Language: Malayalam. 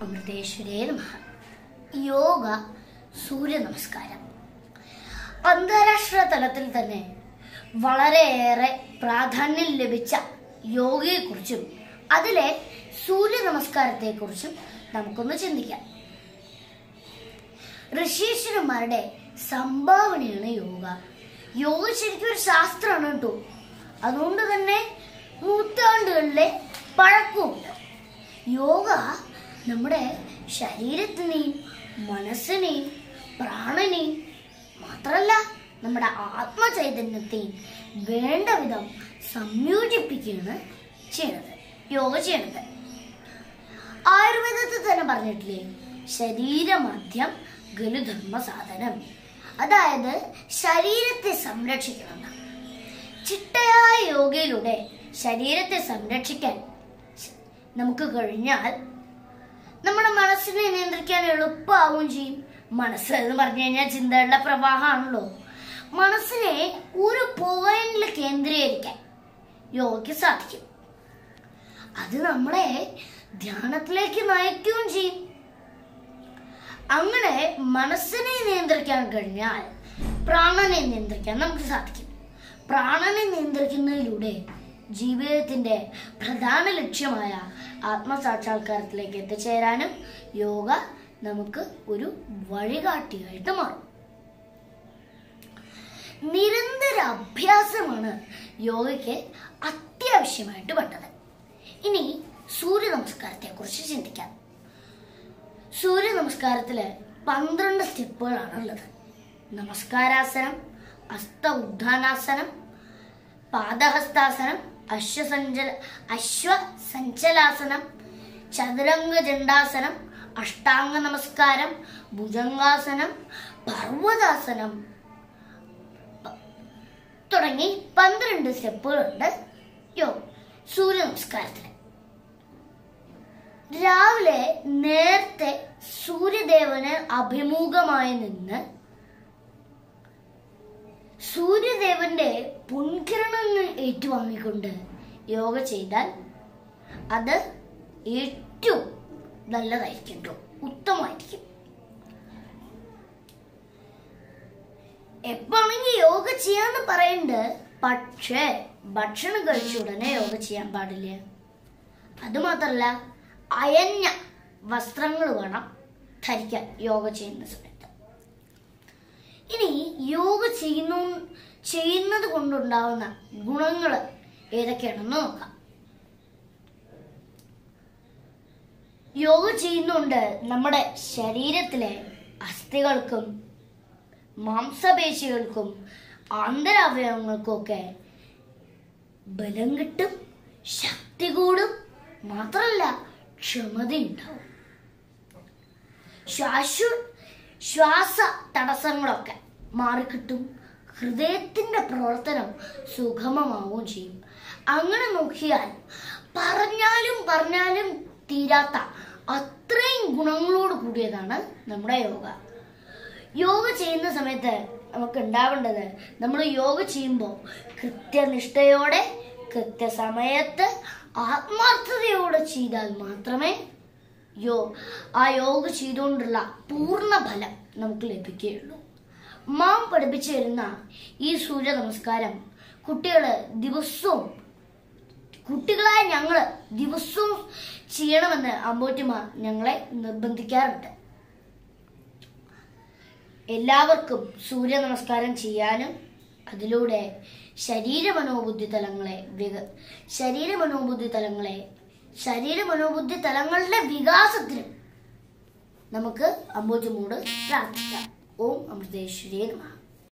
അമൃതേശ്വരേ നമ യോഗ സൂര്യ നമസ്കാരം അന്താരാഷ്ട്ര തലത്തിൽ തന്നെ വളരെയേറെ പ്രാധാന്യം ലഭിച്ച യോഗയെക്കുറിച്ചും അതിലെ സൂര്യ നമസ്കാരത്തെക്കുറിച്ചും നമുക്കൊന്ന് ചിന്തിക്കാം ഋഷീശ്വരന്മാരുടെ സംഭാവനയാണ് യോഗ യോഗ ശരിക്കും ഒരു ശാസ്ത്രമാണ് കേട്ടോ അതുകൊണ്ട് തന്നെ നൂറ്റാണ്ടുകളിലെ പഴക്കമുണ്ട് യോഗ നമ്മുടെ ശരീരത്തിനെയും മനസ്സിനെയും പ്രാണനെയും മാത്രമല്ല നമ്മുടെ ആത്മചൈതന്യത്തെയും വേണ്ട വിധം സംയോജിപ്പിക്കുകയാണ് ചെയ്യണത് യോഗ ചെയ്യണത് ആയുർവേദത്തിൽ തന്നെ പറഞ്ഞിട്ടില്ലേ ശരീരമധ്യം ഗലുധർമ്മ സാധനം അതായത് ശരീരത്തെ സംരക്ഷിക്കണം ചിട്ടയായ യോഗയിലൂടെ ശരീരത്തെ സംരക്ഷിക്കാൻ നമുക്ക് കഴിഞ്ഞാൽ നമ്മുടെ മനസ്സിനെ നിയന്ത്രിക്കാൻ എളുപ്പമാവുകയും ചെയ്യും മനസ്സ് എന്ന് പറഞ്ഞു കഴിഞ്ഞാൽ ചിന്തകളുടെ പ്രവാഹമാണല്ലോ മനസ്സിനെ ഒരു പോയിന്റിൽ കേന്ദ്രീകരിക്കാൻ യോഗയ്ക്ക് സാധിക്കും അത് നമ്മളെ ധ്യാനത്തിലേക്ക് നയിക്കുകയും ചെയ്യും അങ്ങനെ മനസ്സിനെ നിയന്ത്രിക്കാൻ കഴിഞ്ഞാൽ പ്രാണനെ നിയന്ത്രിക്കാൻ നമുക്ക് സാധിക്കും പ്രാണനെ നിയന്ത്രിക്കുന്നതിലൂടെ ജീവിതത്തിന്റെ പ്രധാന ലക്ഷ്യമായ ആത്മസാക്ഷാത്കാരത്തിലേക്ക് എത്തിച്ചേരാനും യോഗ നമുക്ക് ഒരു വഴികാട്ടിയായിട്ട് മാറും നിരന്തര അഭ്യാസമാണ് യോഗയ്ക്ക് അത്യാവശ്യമായിട്ട് വേണ്ടത് ഇനി സൂര്യ നമസ്കാരത്തെ കുറിച്ച് ചിന്തിക്കാം സൂര്യ നമസ്കാരത്തില് പന്ത്രണ്ട് സ്റ്റെപ്പുകളാണ് ഉള്ളത് നമസ്കാരാസനം അസ്ത ഉദ്ധാനാസനം പാദഹസ്താസനം അശ്വസഞ്ചല അശ്വസഞ്ചലാസനം ചതുരംഗ ജണ്ടാസനം അഷ്ടാംഗ നമസ്കാരം ഭുജംഗാസനം പർവ്വതാസനം പ- തുടങ്ങി പന്ത്രണ്ട് സ്റ്റെപ്പുകളുണ്ട് യോ സൂര്യ നമസ്കാരത്തിന് രാവിലെ നേരത്തെ സൂര്യദേവന് അഭിമുഖമായി നിന്ന് സൂര്യദേവന്റെ പൊൻകിരണങ്ങൾ ഏറ്റുവാങ്ങിക്കൊണ്ട് യോഗ ചെയ്താൽ അത് ഏറ്റവും നല്ലതായിരിക്കും ട്ടോ. ഉത്തമമായിരിക്കും എപ്പോഴെങ്കിൽ യോഗ ചെയ്യാന്ന് പറയുന്നുണ്ട് പക്ഷേ ഭക്ഷണം കഴിച്ച ഉടനെ യോഗ ചെയ്യാൻ പാടില്ല അതുമാത്രല്ല അയഞ്ഞ വസ്ത്രങ്ങൾ വേണം ധരിക്കാൻ യോഗ ചെയ്യുന്ന സമയത്ത് ഇനി യോഗ ചെയ്യുന്നു ചെയ്യുന്നത് കൊണ്ടുണ്ടാവുന്ന ഗുണങ്ങൾ ഏതൊക്കെയാണെന്ന് നോക്കാം യോഗ ചെയ്യുന്നുണ്ട് നമ്മുടെ ശരീരത്തിലെ അസ്ഥികൾക്കും മാംസപേശികൾക്കും ആന്തരാവയവങ്ങൾക്കും ഒക്കെ ബലം കിട്ടും ശക്തി കൂടും മാത്രമല്ല ക്ഷമതയുണ്ടാവും ശ്വാസ ശ്വാസ തടസ്സങ്ങളൊക്കെ മാറിക്കിട്ടും ഹൃദയത്തിന്റെ പ്രവർത്തനം സുഗമമാവുകയും ചെയ്യും അങ്ങനെ നോക്കിയാൽ പറഞ്ഞാലും പറഞ്ഞാലും തീരാത്ത അത്രയും ഗുണങ്ങളോട് കൂടിയതാണ് നമ്മുടെ യോഗ യോഗ ചെയ്യുന്ന സമയത്ത് നമുക്ക് ഉണ്ടാവേണ്ടത് നമ്മൾ യോഗ ചെയ്യുമ്പോൾ കൃത്യനിഷ്ഠയോടെ കൃത്യസമയത്ത് ആത്മാർത്ഥതയോടെ ചെയ്താൽ മാത്രമേ യോ ആ യോഗ ചെയ്തുകൊണ്ടുള്ള പൂർണ്ണ ഫലം നമുക്ക് ലഭിക്കുകയുള്ളൂ മാം പഠിപ്പിച്ചു തരുന്ന ഈ സൂര്യ നമസ്കാരം കുട്ടികൾ ദിവസവും കുട്ടികളായ ഞങ്ങൾ ദിവസവും ചെയ്യണമെന്ന് അമ്പോറ്റിമ ഞങ്ങളെ നിർബന്ധിക്കാറുണ്ട് എല്ലാവർക്കും സൂര്യ നമസ്കാരം ചെയ്യാനും അതിലൂടെ ശരീര മനോബുദ്ധി തലങ്ങളെ വിക ശരീര മനോബുദ്ധി തലങ്ങളെ ശരീര മനോബുദ്ധി തലങ്ങളുടെ വികാസത്തിനും നമുക്ക് അമ്പോറ്റുമോട് പ്രാർത്ഥിക്കാം ഓം അമൃതേശ്വരിയെ നമഃ